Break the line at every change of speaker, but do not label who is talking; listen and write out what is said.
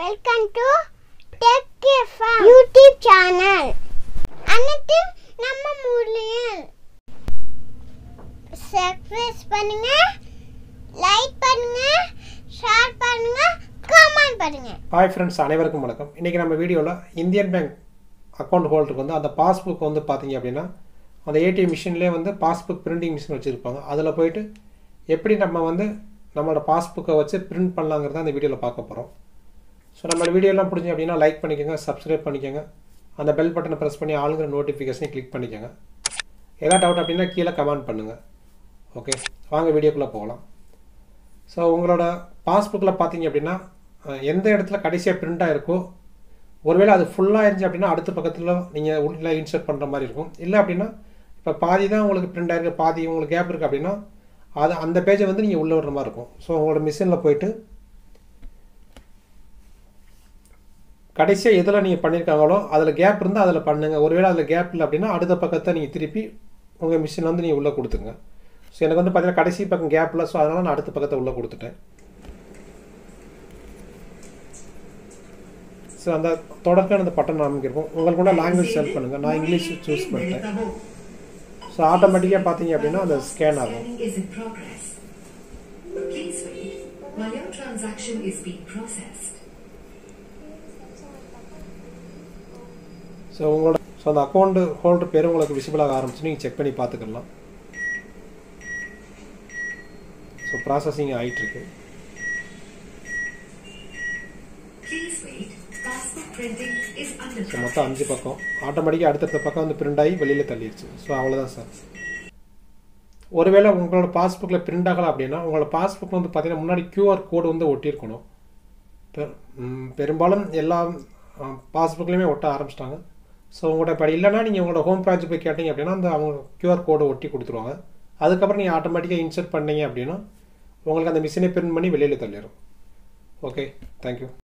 Welcome to tech FM YouTube channel அனைத்து நம்ம மூலியம் சப்ஸ்கிரைப் பண்ணுங்க லைக் பண்ணுங்க ஷேர் பண்ணுங்க கமெண்ட் பண்ணுங்க
ஹாய் ஃப்ரெண்ட்ஸ் அனைவருக்கும் வணக்கம் இன்றைக்கி நம்ம வீடியோவில் இந்தியன் பேங்க் அக்கௌண்ட் ஹோல்டருக்கு வந்து அந்த பாஸ்புக் வந்து பார்த்தீங்க அப்படின்னா அந்த ஏடிஎம் மிஷின்லேயே வந்து பாஸ்புக் பிரிண்டிங் மிஷின் வச்சுருப்பாங்க அதில் போயிட்டு எப்படி நம்ம வந்து நம்மளோட பாஸ்புக்கை வச்சு பிரிண்ட் பண்ணலாங்கிறத அந்த வீடியோவில் பார்க்க போகிறோம் ஸோ நம்மளோட வீடியோலாம் பிடிச்சி அப்படின்னா லைக் பண்ணிக்கோங்க சப்ஸ்கிரைப் பண்ணிக்கோங்க அந்த பெல் பட்டனை ப்ரெஸ் பண்ணி ஆளுங்கிற நோட்டிஃபிகேஷனை கிளிக் பண்ணிக்கோங்க ஏதாவது டவுட் அப்படின்னா கீழே கமெண்ட் பண்ணுங்கள் ஓகே வாங்க வீடியோக்குள்ளே போகலாம் ஸோ உங்களோட பாஸ்புக்கில் பார்த்தீங்க அப்படின்னா அஹ், எந்த இடத்துல கடைசியாக பிரிண்ட் ஆயிருக்கோ ஒருவேளை அது ஃபுல்லாக இருந்துச்சு அப்படின்னா அடுத்த பக்கத்தில் நீங்கள் உள்ள இன்சர்ட் பண்ணுற மாதிரி இருக்கும் இல்லை அப்படின்னா இப்போ பாதி தான் உங்களுக்கு பிரிண்ட் ஆயிருக்கு பாதி உங்களுக்கு கேப் இருக்குது அப்படின்னா அது அந்த பேஜை வந்து நீங்கள் உள்ளே விடுற மாதிரி இருக்கும் ஸோ உங்களோட மிஷினில் போயிட்டு கடைசியாக எதில் நீங்கள் பண்ணியிருக்காங்களோ அதில் கேப் இருந்தால் அதில் பண்ணுங்கள் ஒருவேளை அதில் கேப் இல்லை அப்படின்னா அடுத்த பக்கத்தை நீங்கள் திருப்பி உங்கள் மிஷினில் வந்து நீங்கள் உள்ளே கொடுத்துங்க ஸோ எனக்கு வந்து பார்த்தீங்கன்னா கடைசி பக்கம் கேப் இல்லை ஸோ அதனால் நான் அடுத்த பக்கத்தை உள்ளே கொடுத்துட்டேன் ஸோ அந்த தொடர்க்கான அந்த பட்டன் அமைக்கிருக்கும் உங்களுக்கு கூட லாங்குவேஜ் செலக்ட் பண்ணுங்கள் நான் இங்கிலீஷ் சூஸ் பண்ணிட்டேன் ஸோ ஆட்டோமேட்டிக்காக பார்த்தீங்க அப்படின்னா அந்த ஸ்கேன் ஆகும்
Scanning is in progress. Please wait while your transaction is being processed.
So உங்களோட ஸோ அந்த அக்கௌண்ட் ஹோல்டர் பேர் உங்களுக்கு விசிபிள் ஆக ஆரம்பிச்சு நீங்கள் செக் பண்ணி பார்த்துக்கலாம் ஸோ ப்ராசஸிங் ஆகிட்டு இருக்கு
Please wait. Passport printing is under
so மொத்தம் அஞ்சு பக்கம் ஆட்டோமேட்டிக்காக அடுத்தடுத்த பக்கம் வந்து பிரிண்ட் ஆகி வெளியில் தள்ளிடுச்சு ஸோ அவ்வளோதான் சார் ஒருவேளை உங்களோட பாஸ்புக்கில் பிரிண்ட் ஆகலை அப்படின்னா உங்களோட பாஸ்புக் வந்து பார்த்தீங்கன்னா முன்னாடி கியூஆர் கோடு வந்து ஒட்டியிருக்கணும் பெ- ம், பெரும்பாலும் எல்லா பாஸ்புக்லேயுமே ஒட்ட ஆரம்பிச்சிட்டாங்க ஸோ உங்கள்கிட்ட இப்போ இல்லைன்னா நீங்கள் உங்களோட ஹோம் பேஜ் போய் கேட்டீங்க அப்படின்னா அந்த அவங்க கியூஆர் கோடை ஒட்டி கொடுத்துருவாங்க அதுக்கப்புறம் நீங்கள் ஆட்டோமேட்டிக்காக இன்சர்ட் பண்ணீங்க அப்படின்னா உங்களுக்கு அந்த மிஷினை பிரிண்ட் பண்ணி வெளியில் தள்ளிடும் ஓகே தேங்க்யூ